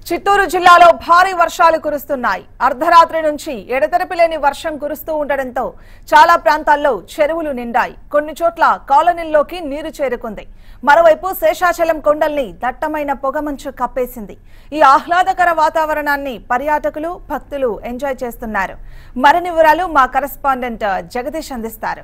చిత్తూరు జిల్లాలో భారీ వర్షాలు కురుస్తున్నాయి అర్ధరాత్రి నుంచి ఎడతెరపి లేని వర్షం కురుస్తూ ఉండడంతో చాలా ప్రాంతాల్లో చెరువులు నిండాయి కొన్ని చోట్ల కాలనీల్లోకి నీరు చేరుకుంది మరోవైపు శేషాచలం కొండల్ని దట్టమైన పొగమంచు కప్పేసింది ఈ ఆహ్లాదకర వాతావరణాన్ని పర్యాటకులు భక్తులు ఎంజాయ్ చేస్తున్నారు మరిన్ని వివరాలు మా కరెస్పాండెంట్ జగదీష్ అందిస్తారు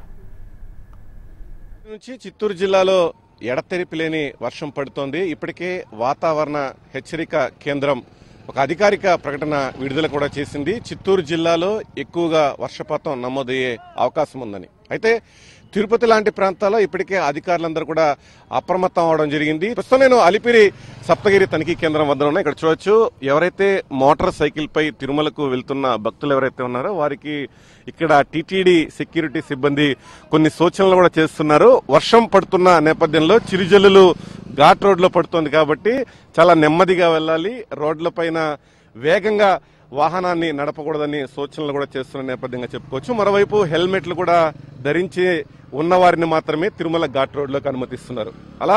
నుంచి చిత్తూరు జిల్లాలో ఎడతెరిపి లేని వర్షం పడుతోంది ఇప్పటికే వాతావరణ హెచ్చరిక కేంద్రం ఒక అధికారిక ప్రకటన విడుదల కూడా చేసింది చిత్తూరు జిల్లాలో ఎక్కువగా వర్షపాతం నమోదయ్యే అవకాశం ఉందని అయితే తిరుపతి లాంటి ప్రాంతాల్లో ఇప్పటికే అధికారులందరూ కూడా అప్రమత్తం అవడం జరిగింది ప్రస్తుతం నేను అలిపిరి సప్తగిరి తనిఖీ కేంద్రం వద్ద ఉన్నా ఇక్కడ చూడొచ్చు ఎవరైతే మోటార్ సైకిల్ పై తిరుమలకు వెళ్తున్న భక్తులు ఎవరైతే ఉన్నారో వారికి ఇక్కడ టీటీడీ సెక్యూరిటీ సిబ్బంది కొన్ని సూచనలు కూడా చేస్తున్నారు వర్షం పడుతున్న నేపథ్యంలో చిరుజల్లులు ఘాట్ రోడ్లో పడుతోంది కాబట్టి చాలా నెమ్మదిగా వెళ్ళాలి రోడ్లపైన వేగంగా వాహనాన్ని నడపకూడదని సూచనలు కూడా చేస్తున్న నేపథ్యంగా చెప్పుకోవచ్చు మరోవైపు హెల్మెట్లు కూడా ధరించి ఉన్నవారిని మాత్రమే తిరుమల ఘాట్ రోడ్లోకి అనుమతిస్తున్నారు అలా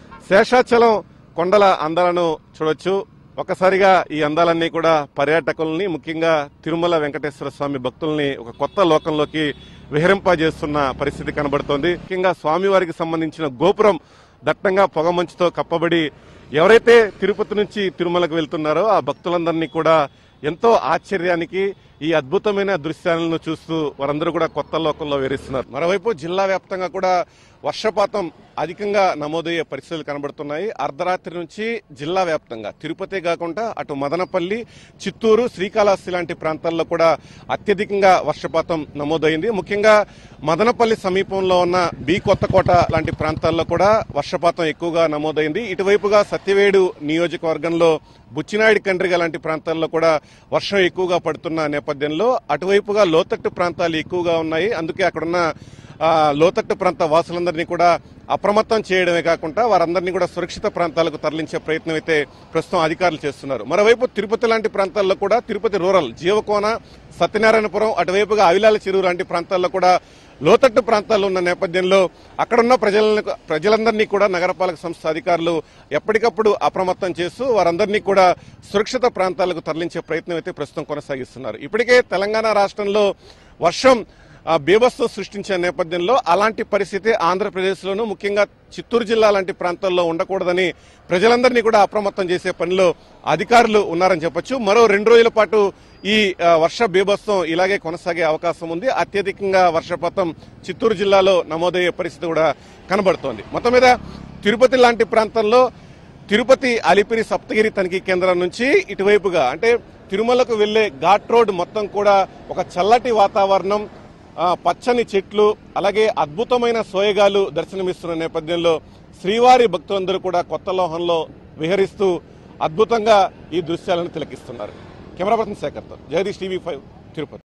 శేషాచలం కొండల అందాలను చూడొచ్చు ఒక్కసారిగా ఈ అందాలన్నీ కూడా పర్యాటకుల్ని ముఖ్యంగా తిరుమల వెంకటేశ్వర స్వామి భక్తుల్ని ఒక కొత్త లోకంలోకి విహరింపజేస్తున్న పరిస్థితి కనబడుతోంది ముఖ్యంగా స్వామివారికి సంబంధించిన గోపురం దట్టంగా పొగమంచుతో కప్పబడి ఎవరైతే తిరుపతి నుంచి తిరుమలకు వెళ్తున్నారో ఆ భక్తులందరినీ కూడా ఎంతో ఆశ్చర్యానికి ఈ అద్భుతమైన దృశ్యాలను చూస్తూ వారందరూ కూడా కొత్త లోకంలో వివరిస్తున్నారు మరోవైపు జిల్లా వ్యాప్తంగా కూడా వర్షపాతం అధికంగా నమోదయ్యే పరిస్థితులు కనబడుతున్నాయి అర్ధరాత్రి నుంచి జిల్లా వ్యాప్తంగా తిరుపతి కాకుండా అటు మదనపల్లి చిత్తూరు శ్రీకాళహస్తి లాంటి ప్రాంతాల్లో కూడా అత్యధికంగా వర్షపాతం నమోదైంది ముఖ్యంగా మదనపల్లి సమీపంలో ఉన్న బి కొత్తకోట లాంటి ప్రాంతాల్లో కూడా వర్షపాతం ఎక్కువగా నమోదైంది ఇటువైపుగా సత్యవేడు నియోజకవర్గంలో బుచ్చినాయుడు కండ్రిగ లాంటి ప్రాంతాల్లో కూడా వర్షం ఎక్కువగా పడుతున్న నేపథ్యంలో అటువైపుగా లోతట్టు ప్రాంతాలు ఎక్కువగా ఉన్నాయి అందుకే అక్కడున్న ఆ, లోతట్టు ప్రాంత వాసులందరినీ కూడా అప్రమత్తం చేయడమే కాకుండా వారందరినీ కూడా సురక్షిత ప్రాంతాలకు తరలించే ప్రయత్నం అయితే ప్రస్తుతం అధికారులు చేస్తున్నారు మరోవైపు తిరుపతి లాంటి ప్రాంతాల్లో కూడా తిరుపతి రూరల్ జీవకోన సత్యనారాయణపురం అటువైపుగా అవిలాల చెరువు లాంటి ప్రాంతాల్లో కూడా లోతట్టు ప్రాంతాల్లో ఉన్న నేపథ్యంలో అక్కడున్న ప్రజలను ప్రజలందరినీ కూడా నగరపాలక సంస్థ అధికారులు ఎప్పటికప్పుడు అప్రమత్తం చేస్తూ వారందరినీ కూడా సురక్షిత ప్రాంతాలకు తరలించే ప్రయత్నం అయితే ప్రస్తుతం కొనసాగిస్తున్నారు ఇప్పటికే తెలంగాణ రాష్ట్రంలో వర్షం ఆ, బీభత్సం సృష్టించే నేపథ్యంలో అలాంటి పరిస్థితి ఆంధ్రప్రదేశ్లోనూ ముఖ్యంగా చిత్తూరు జిల్లా లాంటి ప్రాంతాల్లో ఉండకూడదని ప్రజలందరినీ కూడా అప్రమత్తం చేసే పనిలో అధికారులు ఉన్నారని చెప్పొచ్చు మరో రెండు రోజుల పాటు ఈ ఆ, వర్ష బీభత్సం ఇలాగే కొనసాగే అవకాశం ఉంది అత్యధికంగా వర్షపాతం చిత్తూరు జిల్లాలో నమోదయ్యే పరిస్థితి కూడా కనబడుతోంది మొత్తం మీద తిరుపతి లాంటి ప్రాంతంలో తిరుపతి అలిపిరి సప్తగిరి తనిఖీ కేంద్రం నుంచి ఇటువైపుగా అంటే తిరుమలకు వెళ్లే ఘాట్ రోడ్ మొత్తం కూడా ఒక చల్లటి వాతావరణం ఆ, పచ్చని చెట్లు అలాగే అద్భుతమైన సోయగాలు దర్శనమిస్తున్న నేపథ్యంలో శ్రీవారి భక్తులందరూ కూడా కొత్త లోహంలో విహరిస్తూ అద్భుతంగా ఈ దృశ్యాలను తిలకిస్తున్నారు కెమెరా పర్సన్ శేఖర్తో జగదీష్ టీవీ ఫైవ్ తిరుపతి